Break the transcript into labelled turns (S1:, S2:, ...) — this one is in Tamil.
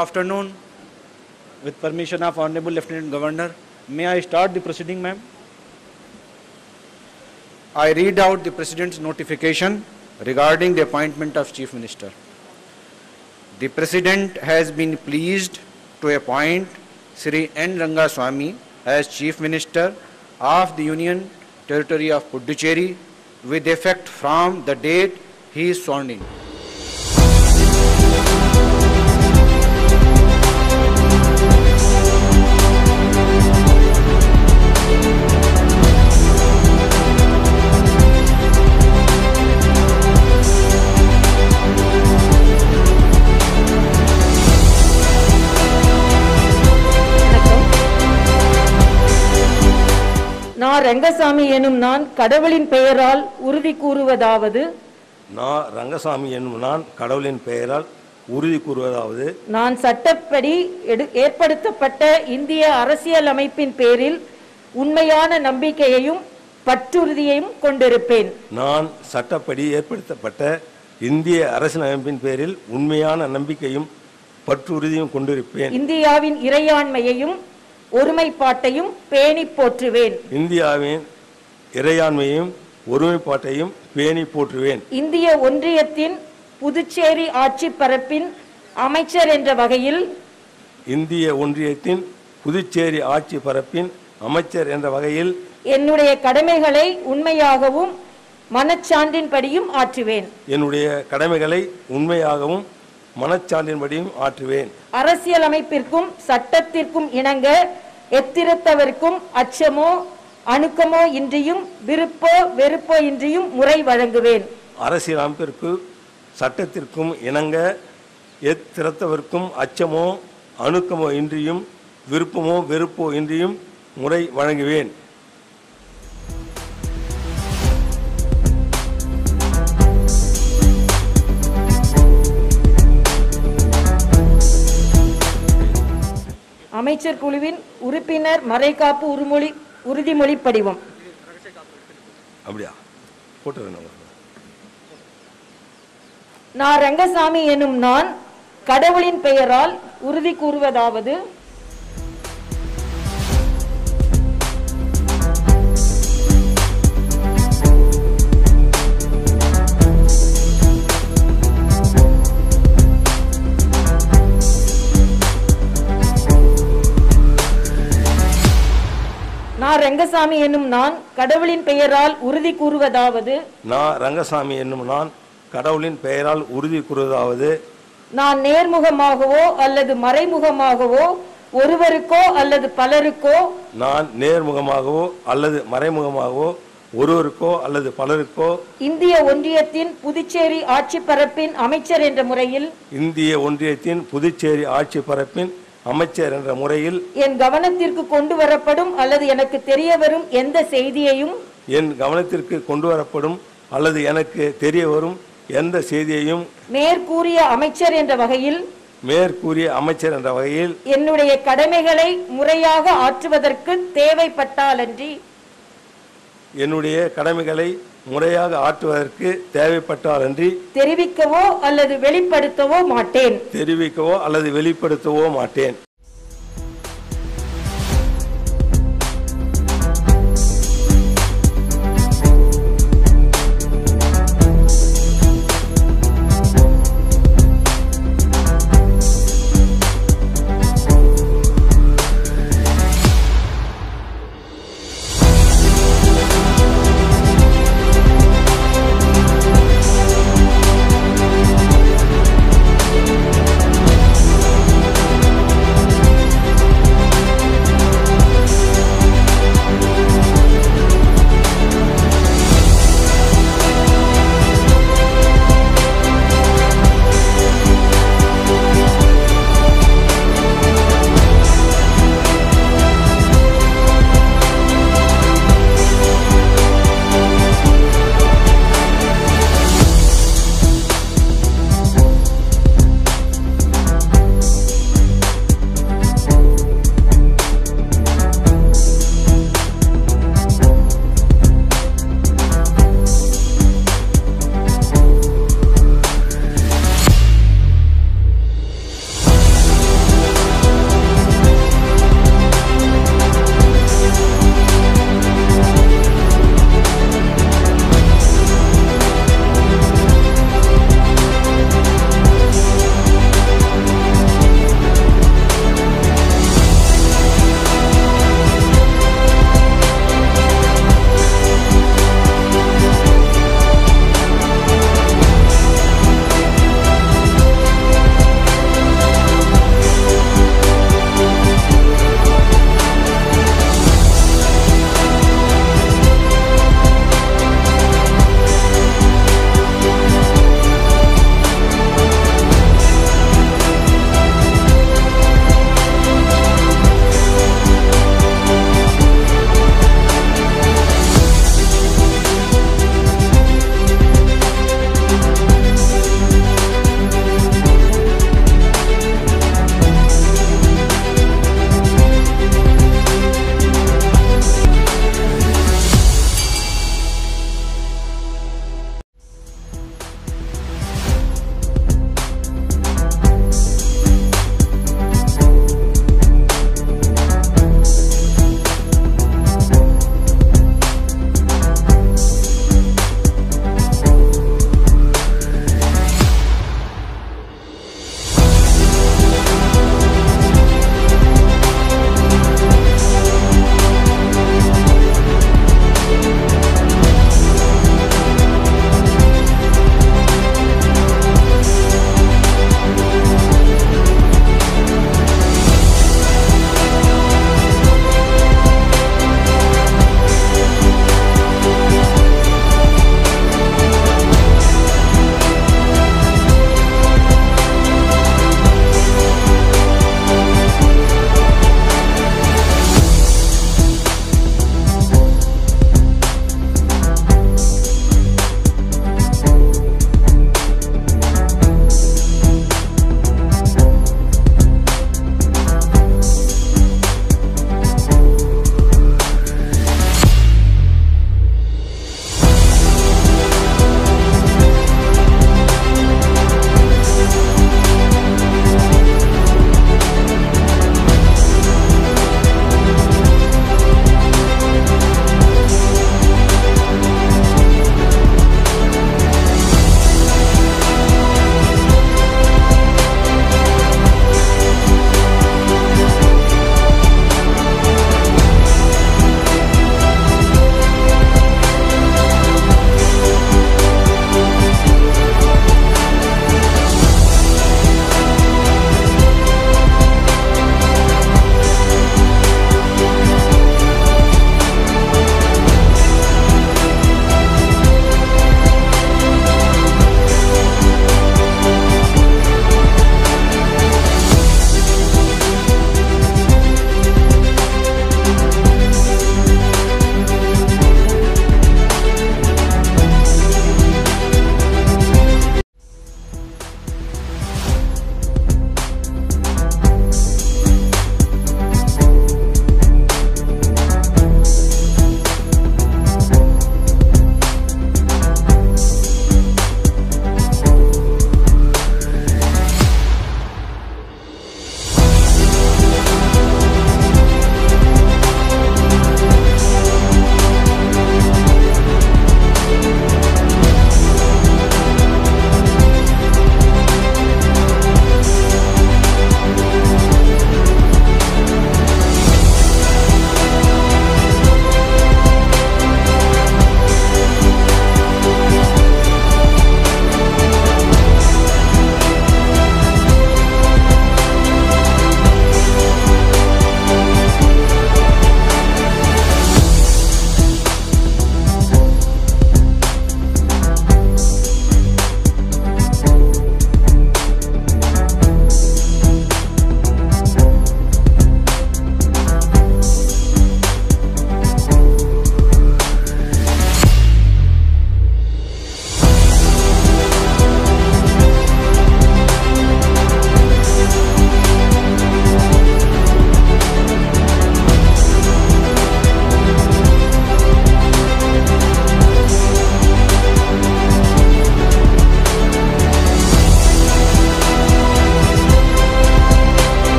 S1: afternoon. With permission of Honorable Lieutenant Governor, may I start the proceeding, ma'am? I read out the President's notification regarding the appointment of Chief Minister. The President has been pleased to appoint Sri N. Rangaswamy as Chief Minister of the Union Territory of Puducherry with effect from the date he is sworn in.
S2: வணக்கம். நான் ரங்கசாமி எனும் நான் கடவுளின் பெயரால் உறுதி கூறுவதாவது
S3: நான் ரங்கசாமி என்னும் நான் கடவுளின் பெயரால் உறுதி கூறுவதாவது
S2: நான் சட்டப்படி எடு- ஏற்படுத்தப்பட்ட இந்திய அரசியலமைப்பின் பேரில் உண்மையான நம்பிக்கையையும் பற்றுறுதியையும் கொண்டிருப்பேன்
S3: நான் சட்டப்படி ஏற்படுத்தப்பட்ட இந்திய அரசியலமைப்பின் பேரில் உண்மையான நம்பிக்கையும் பற்றுறுதியும் கொண்டிருப்பேன்
S2: இந்தியாவின் இறையாண்மையையும் ஒருமைப்பாட்டையும் பேணி போற்றுவேன்
S3: இந்தியாவின் இறையாண்மையும் ஒருமைப்பாட்டையும் பேணி போற்றுவேன்
S2: இந்திய ஒன்றியத்தின் புதுச்சேரி ஆட்சி பரப்பின் அமைச்சர் என்ற வகையில்
S3: இந்திய ஒன்றியத்தின் புதுச்சேரி ஆட்சி பரப்பின் அமைச்சர் என்ற வகையில்
S2: என்னுடைய கடமைகளை உண்மையாகவும் மனச்சான்றின்படியும் ஆற்றுவேன்
S3: என்னுடைய கடமைகளை உண்மையாகவும் மனச்சான்றின்படியும் ஆற்றுவேன்
S2: அரசியலமைப்பிற்கும் சட்டத்திற்கும் இணங்க எத்திரத்தவர்க்கும் அச்சமோ அணுக்கமோ இன்றியும் விருப்போ வெறுப்போ இன்றியும் முறை வழங்குவேன்
S3: அரசியலமைப்பிற்கு சட்டத்திற்கும் இணங்க எத்திறத்தவர்க்கும் அச்சமோ அணுக்கமோ இன்றியும் விருப்பமோ வெறுப்போ இன்றியும் முறை வழங்குவேன்
S2: அமைச்சர் குழுவின் உறுப்பினர் மறைகாப்பு உறுமொழி உறுதிமொழி படிவம்
S3: அப்படியா போட்டு
S2: நான் ரங்கசாமி எனும் நான் கடவுளின் பெயரால் உறுதி கூறுவதாவது நான் ரங்கசாமி என்னும் நான் கடவுளின் பெயரால் உறுதி கூறுவதாவது
S3: நான் ரங்கசாமி என்னும் நான் கடவுளின் பெயரால் உறுதி கூறுவதாவது
S2: நான் நேர்முகமாகவோ அல்லது மறைமுகமாகவோ ஒருவருக்கோ அல்லது பலருக்கோ
S3: நான் நேர்முகமாகவோ அல்லது மறைமுகமாகவோ ஒருவருக்கோ அல்லது பலருக்கோ
S2: இந்திய ஒன்றியத்தின் புதுச்சேரி ஆட்சி பரப்பின் அமைச்சர் என்ற முறையில்
S3: இந்திய ஒன்றியத்தின் புதுச்சேரி ஆட்சி பரப்பின் அமைச்சர் என்ற முறையில்
S2: என் கவனத்திற்கு கொண்டு வரப்படும் அல்லது எனக்கு தெரிய வரும் எந்த செய்தியையும்
S3: என் கவனத்திற்கு கொண்டு வரப்படும் அல்லது எனக்கு தெரிய வரும் எந்த செய்தியையும்
S2: மேற்கூறிய அமைச்சர் என்ற வகையில்
S3: மேற்கூறிய அமைச்சர் என்ற வகையில்
S2: என்னுடைய கடமைகளை முறையாக ஆற்றுவதற்கு தேவைப்பட்டாலன்றி
S3: என்னுடைய கடமைகளை முறையாக ஆற்றுவதற்கு தேவைப்பட்டாலன்றி
S2: தெரிவிக்கவோ அல்லது வெளிப்படுத்தவோ மாட்டேன்
S3: தெரிவிக்கவோ அல்லது வெளிப்படுத்தவோ மாட்டேன்